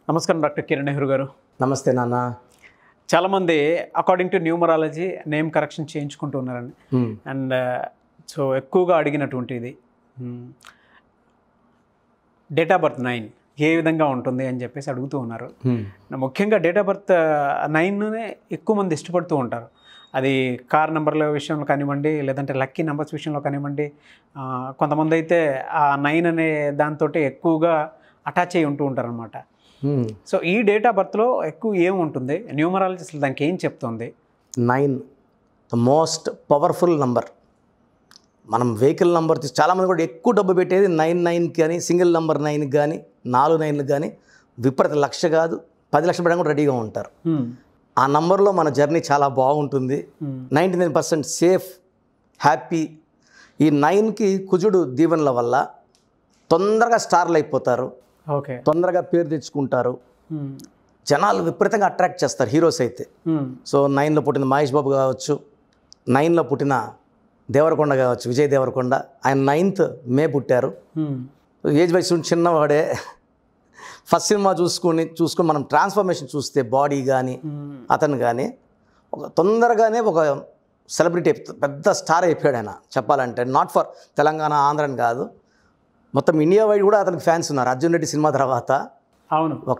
నమస్కారం డాక్టర్ కిరణ్ నెహ్రూ గారు నమస్తే నాన్న చాలామంది according to numerology name correction చేయించుకుంటూ ఉన్నారండి మ్మ్. అండ్ సో ఎక్కువగా అడిగినటువంటిది డేట్ ఆఫ్ బర్త్ నైన్ ఏ విధంగా ఉంటుంది అని చెప్పేసి అడుగుతూ ఉన్నారు మ్మ్. ముఖ్యంగా డేట్ ఆఫ్ బర్త్ నైన్నే ఎక్కువ మంది ఇష్టపడుతూ ఉంటారు అది కార్ నెంబర్ల విషయంలో కానివ్వండి లేదంటే లక్కీ నెంబర్స్ విషయంలో కానివ్వండి ఆ, కొంతమంది అయితే ఆ నైన్ అనే దాంతో ఎక్కువగా అటాచ్ అయి ఉంటూ ఉంటారు అనమాట మ్మ్. సో ఈ డేట్ ఆఫ్ బర్త్లో ఎక్కువ ఏం ఉంటుంది న్యూమరాలజీ అసలు దానికి ఏం చెప్తుంది nine the most powerful number మనం వెహికల్ నంబర్ తీసి చాలామంది కూడా ఎక్కువ డబ్బు పెట్టేది నైన్ నైన్కి కానీ సింగిల్ నంబర్ నైన్కి కానీ నాలుగు నైన్కి కానీ విపరీత లక్ష కాదు పది లక్షలు పెట్టడం కూడా రెడీగా ఉంటారు ఆ నంబర్లో మన జర్నీ చాలా బాగుంటుంది ninety nine percent safe happy ఈ నైన్కి కుజుడు దీవెనల వల్ల తొందరగా స్టార్లు అయిపోతారు ఓకే తొందరగా పేరు తెచ్చుకుంటారు జనాలు విపరీతంగా అట్రాక్ట్ చేస్తారు హీరోస్ అయితే సో నైన్లో పుట్టిన మహేష్ బాబు కావచ్చు నైన్లో పుట్టిన దేవరకొండ కావచ్చు విజయ్ దేవరకొండ ఆయన నైన్త్ మే పుట్టారు ఏజ్ వయసు నుంచి చిన్నవాడే ఫస్ట్ సినిమా చూసుకుని చూసుకుని మనం ట్రాన్స్ఫర్మేషన్ చూస్తే బాడీ కానీ అతను కానీ ఒక తొందరగానే ఒక సెలబ్రిటీ పెద్ద స్టార్ అయిపోయాడు ఆయన చెప్పాలంటే నాట్ ఫర్ తెలంగాణ ఆంధ్ర అని కాదు మొత్తం ఇండియా వైడ్ కూడా అతనికి ఫ్యాన్స్ ఉన్నారు అర్జున్ రెడ్డి సినిమా తర్వాత అవును ఒక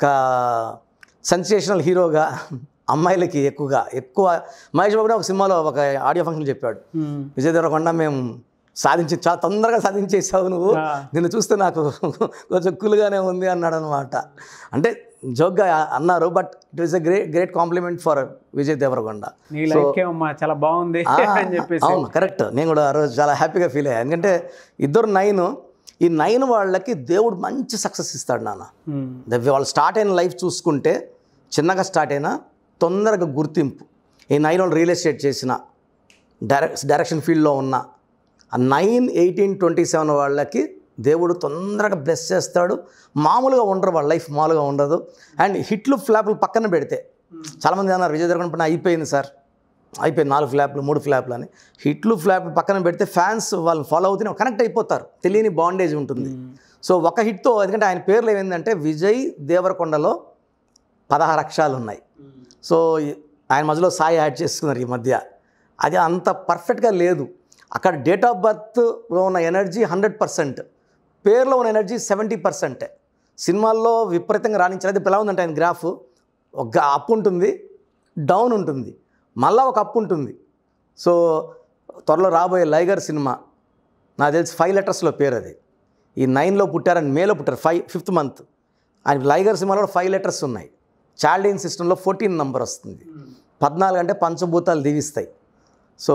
సెన్సేషనల్ హీరోగా అమ్మాయిలకి ఎక్కువగా ఎక్కువ మహేష్ బాబు కూడా ఒక సినిమాలో ఒక ఆడియో ఫంక్షన్ చెప్పాడు విజయ్ దేవరకొండ మేము సాధించి చాలా తొందరగా సాధించేసావు నువ్వు ఆ. నిన్ను చూస్తే నాకు కొంచెం కూల్గానే ఉంది అన్నాడు అనమాట అంటే జోక్గా అన్నారు but it is a great great compliment for Vijay Deverakonda నీ లైఫ్ ఏమమ్మా చాలా బాగుంది ఆ, అని చెప్పేసి అవును కరెక్ట్ నేను కూడా ఆ రోజు చాలా హ్యాపీగా ఫీల్ అయ్యాను ఎందుకంటే ఇద్దరు నైన్ ఈ నైన్ వాళ్ళకి దేవుడు మంచి సక్సెస్ ఇస్తాడు నాన్న మ్మ్. ద- వాళ్ళు స్టార్ట్ అయిన లైఫ్ చూసుకుంటే చిన్నగా స్టార్ట్ అయినా తొందరగా గుర్తింపు ఈ నైన్ వాళ్ళు రియల్ ఎస్టేట్ చేసిన డైరెక్ డైరెక్షన్ ఫీల్డ్లో ఉన్న ఆ నైన్ ఎయిటీన్ ట్వంటీ సెవెన్ వాళ్ళకి దేవుడు తొందరగా బ్లెస్ చేస్తాడు మామూలుగా ఉండరు వాళ్ళ లైఫ్ మామూలుగా ఉండదు అండ్ హిట్లు ఫ్లాప్లు పక్కన పెడితే చాలామంది అన్నారు విజయ్ దేవరకొండ పైన అయిపోయింది సార్ అయిపోయింది నాలుగు ఫ్లాప్లు మూడు ఫ్లాప్లు అని హిట్లు ఫ్లాప్లు పక్కన పెడితే ఫ్యాన్స్ వాళ్ళని ఫాలో అవుతూనే కనెక్ట్ అయిపోతారు తెలియని బాండేజ్ ఉంటుంది సో ఒక హిట్తో ఎందుకంటే ఆయన పేర్లు ఏమైందంటే విజయ్ దేవరకొండలో పదహారు అక్షరాలు ఉన్నాయి సో ఈ- ఆయన మధ్యలో సాయి యాడ్ చేసుకున్నారు ఈ మధ్య అది అంత పర్ఫెక్ట్గా లేదు అక్కడ డేట్ ఆఫ్ బర్త్లో ఉన్న ఎనర్జీ హండ్రెడ్ పర్సెంట్ పేర్లో ఉన్న ఎనర్జీ సెవెంటీ పర్సెంట్ సినిమాల్లో విపరీతంగా రాణించారు అది ఇప్పుడు ఎలా ఉందంటే ఆయన గ్రాఫ్ ఒక అప్ ఉంటుంది డౌన్ ఉంటుంది మళ్ళా ఒక అప్ ఉంటుంది సో త్వరలో రాబోయే లైగర్ సినిమా నాకు తెలిసి ఫైవ్ లెటర్స్లో పేరు అది ఈ నైన్లో పుట్టారని మేలో పుట్టారు ఫైవ్ ఫిఫ్త్ మంత్ ఆయన లైగర్ సినిమాలో కూడా ఫైవ్ లెటర్స్ ఉన్నాయి చాల్డీన్ సిస్టంలో ఫోర్టీన్ నెంబర్ వస్తుంది పద్నాలుగు అంటే పంచభూతాలు దీవిస్తాయి so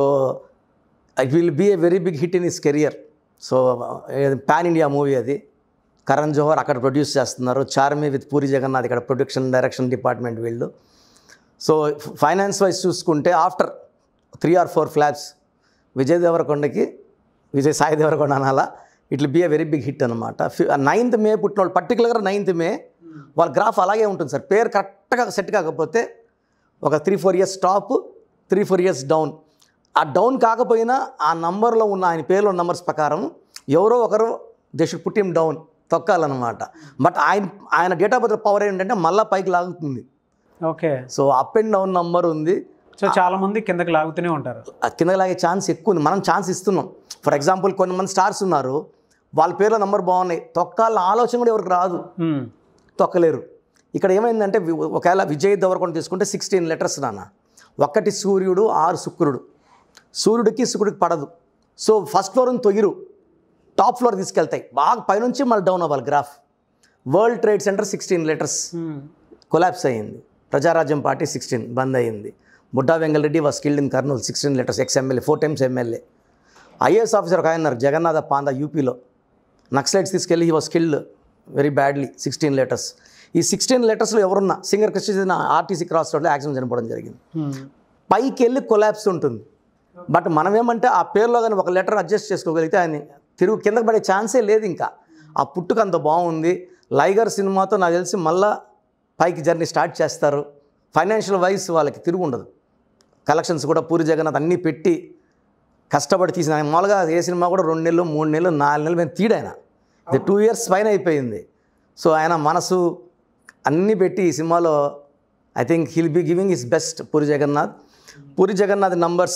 it will be a very big hit in his career so pan India movie అది కరణ్ జోహర్ అక్కడ ప్రొడ్యూస్ చేస్తున్నారు చార్మి విత్ పూరి జగన్నాథ్ ఇక్కడ ప్రొడక్షన్ డైరెక్షన్ డిపార్ట్మెంట్ వీళ్ళు సో ఫైనాన్స్ వైజ్ చూసుకుంటే after three or four flops Vijay దేవరకొండకి విజయ్ సాయి దేవరకొండ అనాలా it be a very big hit అనమాట ninth May పుట్టిన వాళ్ళు పర్టికులర్గా నైన్త్ మే వాళ్ళ గ్రాఫ్ అలాగే ఉంటుంది సార్ పేరు కరెక్ట్గా సెట్ కాకపోతే ఒక three four years top three four years down ఆ డౌన్ కాకపోయినా ఆ నంబర్లో ఉన్న ఆయన పేర్లో నంబర్స్ ప్రకారం ఎవరో ఒకరు they should put him down తొక్కాలన్నమాట బట్ ఆయన ఆయన డేట్ ఆఫ్ బర్త్ పవర్ ఏంటంటే మళ్ళీ పైకి లాగుతుంది okay so up and down number ఉంది సో చాలా మంది కిందకి లాగుతూనే ఉంటారు ఆ కింద లాగే ఛాన్స్ ఎక్కువ ఉంది మనం ఛాన్స్ ఇస్తున్నాం ఫర్ ఎగ్జాంపుల్ కొంతమంది స్టార్స్ ఉన్నారు వాళ్ళ పేర్లో నంబర్ బాగున్నాయి తొక్కాల ఆలోచన కూడా ఎవరికి రాదు మ్మ్. తొక్కలేరు ఇక్కడ ఏమైందంటే వి- ఒకవేళ విజయ్ దేవరకొండ తీసుకుంటే సిక్స్టీన్ లెటర్స్ నాన్న ఒకటి సూర్యుడు ఆరు శుక్రుడు సూర్యుడికి శుక్రుడికి పడదు so first floor తొయ్యరు top floor తీసుకెళ్తాయి బాగా పైనుంచి మళ్ళీ డౌన్ అవ్వాలి graph world trade centre sixteen letters మ్మ్. కొలాప్స్ అయ్యింది ప్రజారాజ్యం పార్టీ సిక్స్టీన్ బంద్ అయ్యింది Budda Vengalreddy was skilled in Kurnool sixteen letters ex MLA four times MLA IAS officer ఒక ఆయన ఉన్నారు జగన్నాథ పాందా యూపీలో నక్సలైట్స్ తీసుకెళ్ళి he was skilled very badly sixteen letters ఈ సిక్స్టీన్ లెటర్స్లో ఎవరున్నా సింగర్ కృష్ణ ఆర్టీసీ క్రాస్ రోడ్లో యాక్సిడెంట్ చనిపోవడం జరిగింది మ్మ్. పైకి వెళ్ళి కొలాప్స్ ఉంటుంది బట్ మనం ఏమంటే ఆ పేరులో కానీ ఒక లెటర్ అడ్జస్ట్ చేసుకోగలిగితే ఆయన తిరుగు కిందకి పడే ఛాన్సే లేదు ఇంకా ఆ పుట్టుక అంత బాగుంది లైగర్ సినిమాతో నాకు తెలిసి మళ్ళా పైకి జర్నీ స్టార్ట్ చేస్తారు ఫైనాన్షియల్ వైజ్ వాళ్ళకి తిరుగు ఉండదు కలెక్షన్స్ కూడా పూరి జగన్నాథ్ అన్నీ పెట్టి కష్టపడి తీసిన ఆయన మామూలుగా ఏ సినిమా కూడా రెండు నెలలు మూడు నెలలు నాలుగు నెలలు మేము తీడాయన ఇది టూ ఇయర్స్ పైన అయిపోయింది సో ఆయన మనసు అన్నీ పెట్టి ఈ సినిమాలో I think he'll be giving his best Puri Jagannadh Puri Jagannadh numbers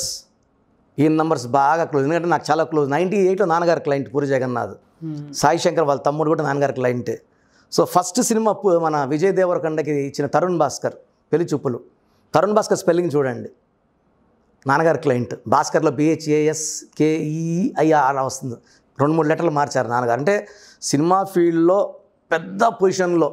ఈ నంబర్స్ బాగా క్లోజ్ ఎందుకంటే నాకు చాలా క్లోజ్ నైంటీ ఎయిట్లో నాన్నగారి క్లయింట్ పూరి జగన్నాథ్ సాయి శంకర్ వాళ్ళ తమ్ముడు కూడా నాన్నగారి క్లయింటే సో ఫస్ట్ సినిమా పు- మన విజయ్ దేవరకొండకి ఇచ్చిన తరుణ్ భాస్కర్ పెళ్లి చూపులు తరుణ్ భాస్కర్ స్పెల్లింగ్ చూడండి నాన్నగారి క్లయింట్ భాస్కర్లో బిహెచ్ఏఎస్ కేఈఐఆర్ వస్తుంది రెండు మూడు లెటర్లు మార్చారు నాన్నగారు అంటే సినిమా ఫీల్డ్లో పెద్ద పొజిషన్లో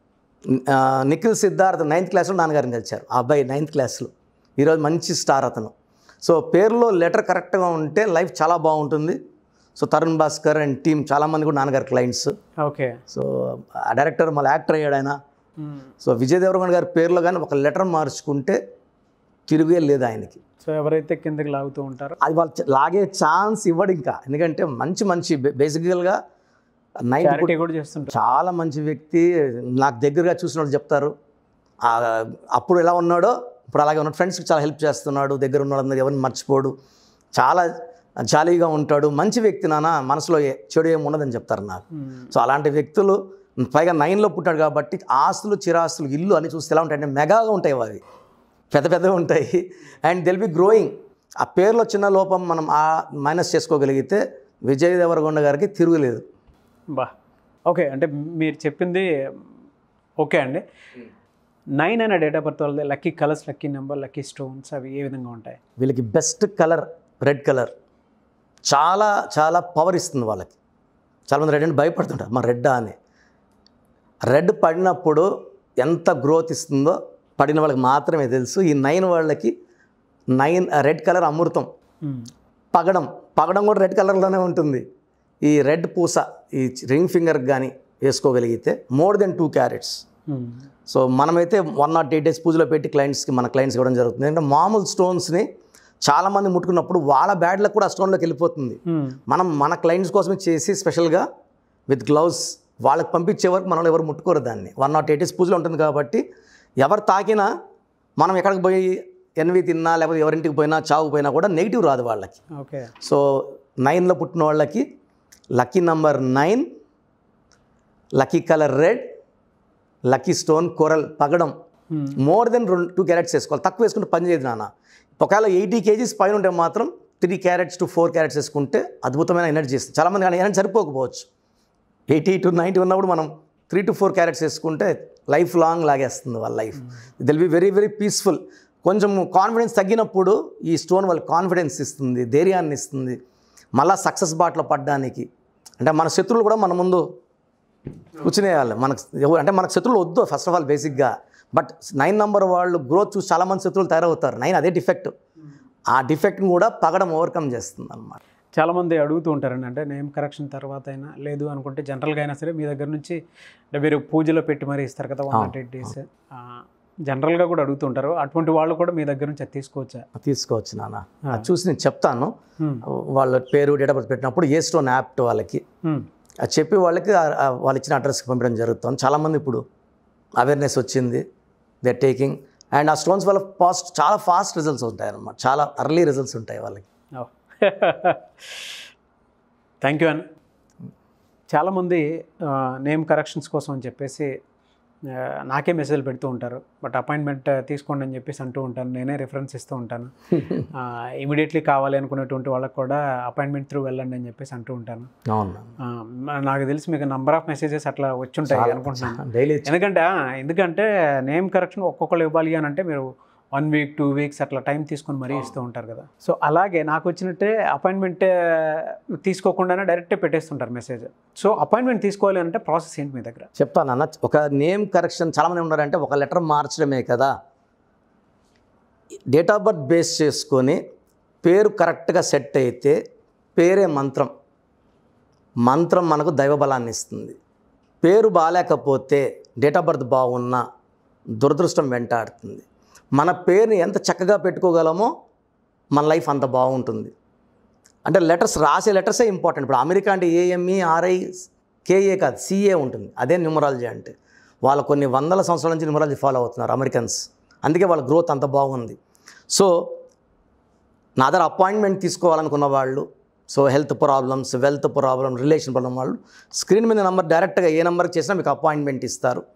ఆ, నిఖిల్ సిద్ధార్థ్ నైన్త్ క్లాస్లో నాన్నగారిని కలిశారు ఆ అబ్బాయి నైన్త్ క్లాస్లో ఈరోజు మంచి స్టార్ అతను సో పేరులో లెటర్ కరెక్ట్గా ఉంటే లైఫ్ చాలా బాగుంటుంది so Tarun Bhascker and team చాలామంది కూడా నాన్నగారి క్లయింట్స్ ఓకే సో ఆ డైరెక్టర్ మళ్ళీ యాక్టర్ అయ్యాడు ఆయన సో విజయ్ దేవరకొండ గారి పేరులో కానీ ఒక లెటర్ మార్చుకుంటే తిరిగే లేదు ఆయనకి సో ఎవరైతే కిందకి లాగుతూ ఉంటారో అది వాళ్ళు చ- లాగే ఛాన్స్ ఇవ్వడు ఇంకా ఎందుకంటే మంచి మంచి బేసికల్గా నైన్టీ చారిటీ కూడా చేస్తుంటారు చాలా మంచి వ్యక్తి నాకు దగ్గరగా చూసిన వాళ్ళు చెప్తారు ఆ, అప్పుడు ఎలా ఉన్నాడో ఇప్పుడు అలాగే ఉన్నాడు ఫ్రెండ్స్కి చాలా హెల్ప్ చేస్తున్నాడు దగ్గర ఉన్న వాళ్ళందరూ ఎవరిని మర్చిపోడు చాలా జాలీగా ఉంటాడు మంచి వ్యక్తి నాన్న మనసులో ఏ- చెడు ఏమి ఉండదని చెప్తారు నాకు మ్మ్. సో అలాంటి వ్యక్తులు పైగా నైన్లో పుట్టాడు కాబట్టి ఆస్తులు చిరాస్తులు ఇల్లు అని చూస్తే ఎలా ఉంటాయంటే మెగాగా ఉంటాయి అవి పెద్ద పెద్దగా ఉంటాయి అండ్ దెల్ బి గ్రోయింగ్ ఆ పేరులో చిన్న లోపం మనం ఆ మైనస్ చేసుకోగలిగితే విజయ్ దేవరకొండ గారికి తిరుగులేదు బా ఓకే అంటే మీరు చెప్పింది ఓకే అండి నైన్ అనే డేట్ ఆఫ్ బర్త్ వాళ్ళది lucky colours lucky number lucky stones అవి ఏ విధంగా ఉంటాయి వీళ్ళకి బెస్ట్ కలర్ రెడ్ కలర్ చాలా చాలా పవర్ ఇస్తుంది వాళ్ళకి చాలామంది రెడ్ అంటే భయపడుతుంటారు మా రెడ్డా అని రెడ్ పడినప్పుడు ఎంత గ్రోత్ ఇస్తుందో పడిన వాళ్ళకి మాత్రమే తెలుసు ఈ నైన్ వాళ్ళకి నైన్ రెడ్ కలర్ అమృతం మ్మ్. పగడం పగడం కూడా రెడ్ కలర్లోనే ఉంటుంది ఈ రెడ్ పూస ఈ రింగ్ ఫింగర్కి కానీ వేసుకోగలిగితే more than two carats hmm. So మనమైతే వన్ నాట్ ఎయిట్ డేస్ పూజలో పెట్టి క్లయింట్స్కి మన క్లయింట్స్ ఇవ్వడం జరుగుతుంది ఎందుకంటే మామూలు స్టోన్స్ని చాలామంది ముట్టుకున్నప్పుడు వాళ్ళ బ్యాడ్లకు కూడా ఆ స్టోన్లోకి వెళ్ళిపోతుంది మ్మ్. మనం మన క్లయింట్స్ కోసమే చేసి స్పెషల్గా విత్ గ్లౌస్ వాళ్ళకి పంపించే వరకు మనం ఎవరు ముట్టుకోరు దాన్ని వన్ నాట్ ఎయిట్ డేస్ పూజలో ఉంటుంది కాబట్టి ఎవరు తాకినా మనం ఎక్కడికి పోయి ఎన్వి తిన్నా లేకపోతే ఎవరింటికి పోయినా చావు పోయినా కూడా నెగిటివ్ రాదు వాళ్ళకి ఓకే సో నైన్లో పుట్టిన వాళ్ళకి lucky number nine lucky colour red lucky stone coral పగడం మ్మ్. మోర్ దెన్ రెండు టూ క్యారెట్స్ వేసుకోవాలి తక్కువ వేసుకుంటే పని చేయదు నాన్న ఒకవేళ ఎయిటీ కేజీస్ పైన ఉంటే మాత్రం three carats to four carats వేసుకుంటే అద్భుతమైన ఎనర్జీ ఇస్తుంది చాలామంది కానీ ఎనర్జీ సరిపోకపోవచ్చు ఎయిటీ టు నైంటీ ఉన్నప్పుడు మనం త్రీ టు ఫోర్ క్యారెట్స్ వేసుకుంటే లైఫ్ లాంగ్ లాగేస్తుంది వాళ్ళ life it'll be very very peaceful కొంచెం కాన్ఫిడెన్స్ తగ్గినప్పుడు ఈ స్టోన్ వాళ్ళకి కాన్ఫిడెన్స్ ఇస్తుంది ధైర్యాన్ని ఇస్తుంది మళ్ళా సక్సెస్ బాటలో పడడానికి అంటే మన శత్రువులు కూడా మన ముందు కూర్చునేయాలి మనకు ఎవరు అంటే మనకు శత్రువులు వద్దు ఫస్ట్ ఆఫ్ ఆల్ బేసిక్గా బట్ నైన్ నెంబర్ వాళ్ళు గ్రోత్ చూసి చాలామంది శత్రువులు తయారవుతారు నైన్ అదే డిఫెక్ట్ ఆ డిఫెక్ట్ని కూడా పగడం ఓవర్కమ్ చేస్తుంది అనమాట చాలామంది అడుగుతూ ఉంటారండి అంటే నేమ్ కరెక్షన్ తర్వాత అయినా లేదు అనుకుంటే జనరల్గా అయినా సరే మీ దగ్గర నుంచి అంటే మీరు పూజలో పెట్టి మరీ ఇస్తారు కదా వన్ నాట్ ఎయిట్ డేస్ జనరల్గా కూడా అడుగుతుంటారు అటువంటి వాళ్ళు కూడా మీ దగ్గర నుంచి అది తీసుకోవచ్చా తీసుకోవచ్చు నాన్న అది చూసి నేను చెప్తాను Hmm. వాళ్ళ పేరు డేట్ ఆఫ్ బర్త్ పెట్టినప్పుడు ఏ స్టోన్ యాప్ట్ వాళ్ళకి మ్మ్. అది చెప్పి వాళ్ళకి ఆ- ఆ వాళ్ళు ఇచ్చిన అడ్రస్కి పంపించడం జరుగుతుంది చాలామంది ఇప్పుడు అవేర్నెస్ వచ్చింది దే టేకింగ్ అండ్ ఆ స్టోన్స్ వల్ల ఫాస్ట్ చాలా ఫాస్ట్ రిజల్ట్స్ ఉంటాయి అన్నమాట చాలా అర్లీ రిజల్ట్స్ ఉంటాయి వాళ్ళకి థ్యాంక్ యూ అన్న చాలామంది నేమ్ కరెక్షన్స్ కోసం అని చెప్పేసి ఆ, నాకే మెసేజ్ పెడుతూ ఉంటారు బట్ అపాయింట్మెంట్ తీసుకోండి అని చెప్పేసి అంటూ ఉంటాను నేనే రిఫరెన్స్ ఇస్తూ ఉంటాను ఇమీడియట్లీ కావాలి అనుకునేటువంటి వాళ్ళకి కూడా అపాయింట్మెంట్ త్రూ వెళ్ళండి అని చెప్పేసి అంటూ ఉంటాను అవును ఆ, మ- నాకు తెలిసి మీకు నంబర్ ఆఫ్ మెసేజెస్ అట్లా వచ్చుంటాయి అనుకుంటున్నాను డైలీ ఎందుకంటే ఆ, ఎందుకంటే నేమ్ కరెక్షన్ ఒక్కొక్కరు ఇవ్వాలి అని అంటే మీరు వన్ వీక్ టూ వీక్స్ అట్లా టైం తీసుకొని మరీ ఇస్తూ ఉంటారు కదా సో అలాగే నాకు వచ్చినట్టే అపాయింట్మెంట్ తీసుకోకుండానే డైరెక్టే పెట్టేస్తుంటారు మెసేజ్ సో అపాయింట్మెంట్ తీసుకోవాలి అంటే ప్రాసెస్ ఏంటి మీ దగ్గర చెప్తాను అన్న ఒక నేమ్ కరెక్షన్ చాలామంది ఉన్నారంటే ఒక లెటర్ మార్చడమే కదా డేట్ ఆఫ్ బర్త్ బేస్ చేసుకొని పేరు కరెక్ట్గా సెట్ అయితే పేరే మంత్రం మంత్రం మనకు దైవ బలాన్ని ఇస్తుంది పేరు బాగాలేకపోతే డేట్ ఆఫ్ బర్త్ బాగున్నా దురదృష్టం వెంటాడుతుంది మన పేరుని ఎంత చక్కగా పెట్టుకోగలమో మన లైఫ్ అంత బాగుంటుంది అంటే లెటర్స్ రాసే లెటర్సే ఇంపార్టెంట్ ఇప్పుడు అమెరికా అంటే ఏఎంఈ ఆర్ఐ కేఏ కాదు సిఏ ఉంటుంది అదే న్యూమరాలజీ అంటే వాళ్ళు కొన్ని వందల సంవత్సరాల నుంచి న్యూమరాలజీ ఫాలో అవుతున్నారు అమెరికన్స్ అందుకే వాళ్ళ గ్రోత్ అంత బాగుంది సో నా దగ్గర అపాయింట్మెంట్ తీసుకోవాలనుకున్న వాళ్ళు so health problems wealth problem relation problem వాళ్ళు స్క్రీన్ మీద నెంబర్ డైరెక్ట్గా ఏ నెంబర్కి చేసినా మీకు అపాయింట్మెంట్ ఇస్తారు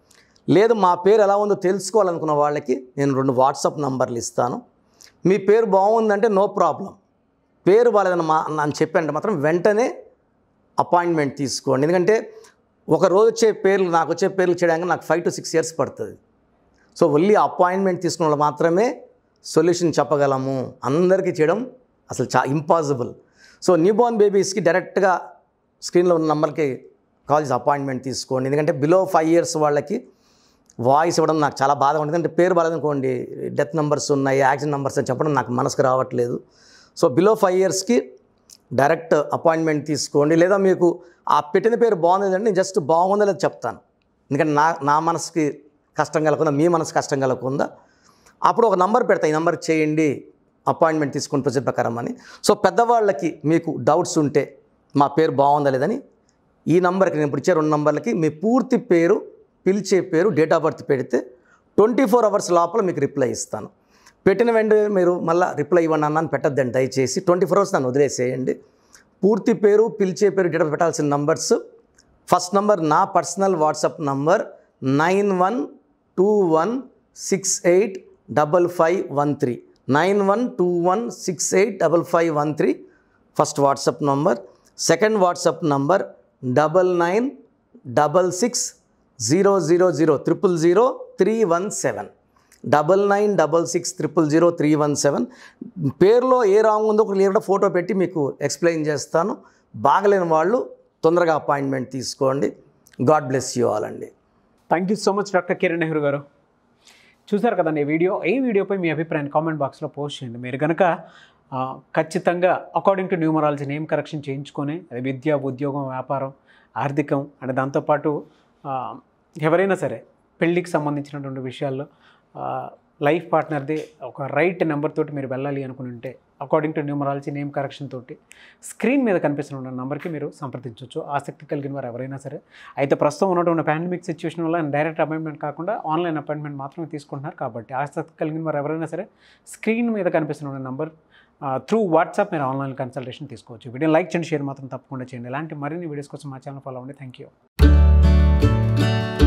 లేదు మా పేరు ఎలా ఉందో తెలుసుకోవాలనుకున్న వాళ్ళకి నేను రెండు వాట్సాప్ నంబర్లు ఇస్తాను మీ పేరు బాగుందంటే నో ప్రాబ్లం పేరు బాగాలేదని మా అని చెప్పండి మాత్రం వెంటనే అపాయింట్మెంట్ తీసుకోండి ఎందుకంటే ఒక రోజు వచ్చే పేర్లు నాకు వచ్చే పేర్లు చేయడానికి నాకు ఫైవ్ టు సిక్స్ ఇయర్స్ పడుతుంది సో ఓన్లీ అపాయింట్మెంట్ తీసుకున్న వాళ్ళు మాత్రమే సొల్యూషన్ చెప్పగలము అందరికీ చేయడం అసలు చా ఇంపాసిబుల్ సో న్యూబోర్న్ బేబీస్కి డైరెక్ట్గా స్క్రీన్లో ఉన్న నెంబర్కి కాల్ చేసి అపాయింట్మెంట్ తీసుకోండి ఎందుకంటే బిలో ఫైవ్ ఇయర్స్ వాళ్ళకి వాయిస్ ఇవ్వడం నాకు చాలా బాధగా ఉంటుంది అంటే పేరు బాగాలేదనుకోండి డెత్ నెంబర్స్ ఉన్నాయి యాక్సిడెంట్ నెంబర్స్ అని చెప్పడం నాకు మనసుకు రావట్లేదు సో బిలో ఫైవ్ ఇయర్స్కి డైరెక్ట్ అపాయింట్మెంట్ తీసుకోండి లేదా మీకు ఆ పెట్టిన పేరు బాగుంది అంటే నేను జస్ట్ బాగుందో లేదో చెప్తాను ఎందుకంటే నా నా మనసుకి కష్టం కలగకుండా మీ మనసు కష్టం కలగకుండా అప్పుడు ఒక నంబర్ పెడతా ఈ నంబర్ చేయండి అపాయింట్మెంట్ తీసుకుని ప్రొసీజర్ ప్రకారం అని సో పెద్దవాళ్ళకి మీకు డౌట్స్ ఉంటే మా పేరు బాగుందా లేదని ఈ నంబర్కి నేను ఇప్పుడు ఇచ్చే రెండు నంబర్లకి మీ పూర్తి పేరు పిలిచే పేరు డేట్ ఆఫ్ బర్త్ పెడితే ట్వంటీ ఫోర్ అవర్స్ లోపల మీకు రిప్లై ఇస్తాను పెట్టిన వెంటనే మీరు మళ్ళీ రిప్లై ఇవ్వండి అన్నాను పెట్టద్దండి దయచేసి ట్వంటీ ఫోర్ అవర్స్ నన్ను వదిలేసేయండి పూర్తి పేరు పిలిచే పేరు డేట్ ఆఫ్ పెట్టాల్సిన నంబర్స్ ఫస్ట్ నంబర్ నా personal WhatsApp number nine one two one six eight double five one three nine one two one six eight double five one three first WhatsApp number second WhatsApp number double nine double six zero zero zero triple zero three one seven double nine double six triple zero three one seven పేరులో ఏ wrong ఉందో క్లియర్గా photo పెట్టి మీకు explain చేస్తాను బాగలేని వాళ్ళు తొందరగా appointment తీసుకోండి గాడ్ బ్లెస్ యూ ఆల్ అండి thank you so much doctor Kiran Nehru garu చూసారు కదండి ఈ వీడియో ఈ వీడియోపై మీ అభిప్రాయాన్ని కామెంట్ బాక్స్లో పోస్ట్ చేయండి మీరు కనుక ఆ, ఖచ్చితంగా according to numerology name correction చేయించుకొని అది విద్య ఉద్యోగం వ్యాపారం ఆర్థికం అండ్ దాంతోపాటు ఆ, ఎవరైనా సరే పెళ్ళికి సంబంధించినటువంటి విషయాల్లో లైఫ్ పార్ట్నర్ది ఒక రైట్ నెంబర్ తోటి మీరు వెళ్ళాలి అనుకుని ఉంటే according to numerology name correction తోటి స్క్రీన్ మీద కనిపిస్తున్న నెంబర్కి మీరు సంప్రదించవచ్చు ఆసక్తి కలిగిన వారు ఎవరైనా సరే అయితే ప్రస్తుతం ఉన్నటువంటి పాండమిక్ సిచ్యువేషన్ వల్ల డైరెక్ట్ అపాయింట్మెంట్ కాకుండా ఆన్లైన్ అపాయింట్మెంట్ మాత్రమే తీసుకుంటున్నారు కాబట్టి ఆసక్తి కలిగిన వారు ఎవరైనా సరే స్క్రీన్ మీద కనిపిస్తున్న నెంబర్ త్రూ వాట్సాప్ మీరు ఆన్లైన్ కన్సల్టేషన్ తీసుకోవచ్చు వీడియో లైక్ చేయండి షేర్ మాత్రం తప్పకుండా చేయండి ఇలాంటి మరిన్ని వీడియోస్ కోసం మా ఛానల్ ఫాలో అవ్వండి థ్యాంక్ యూ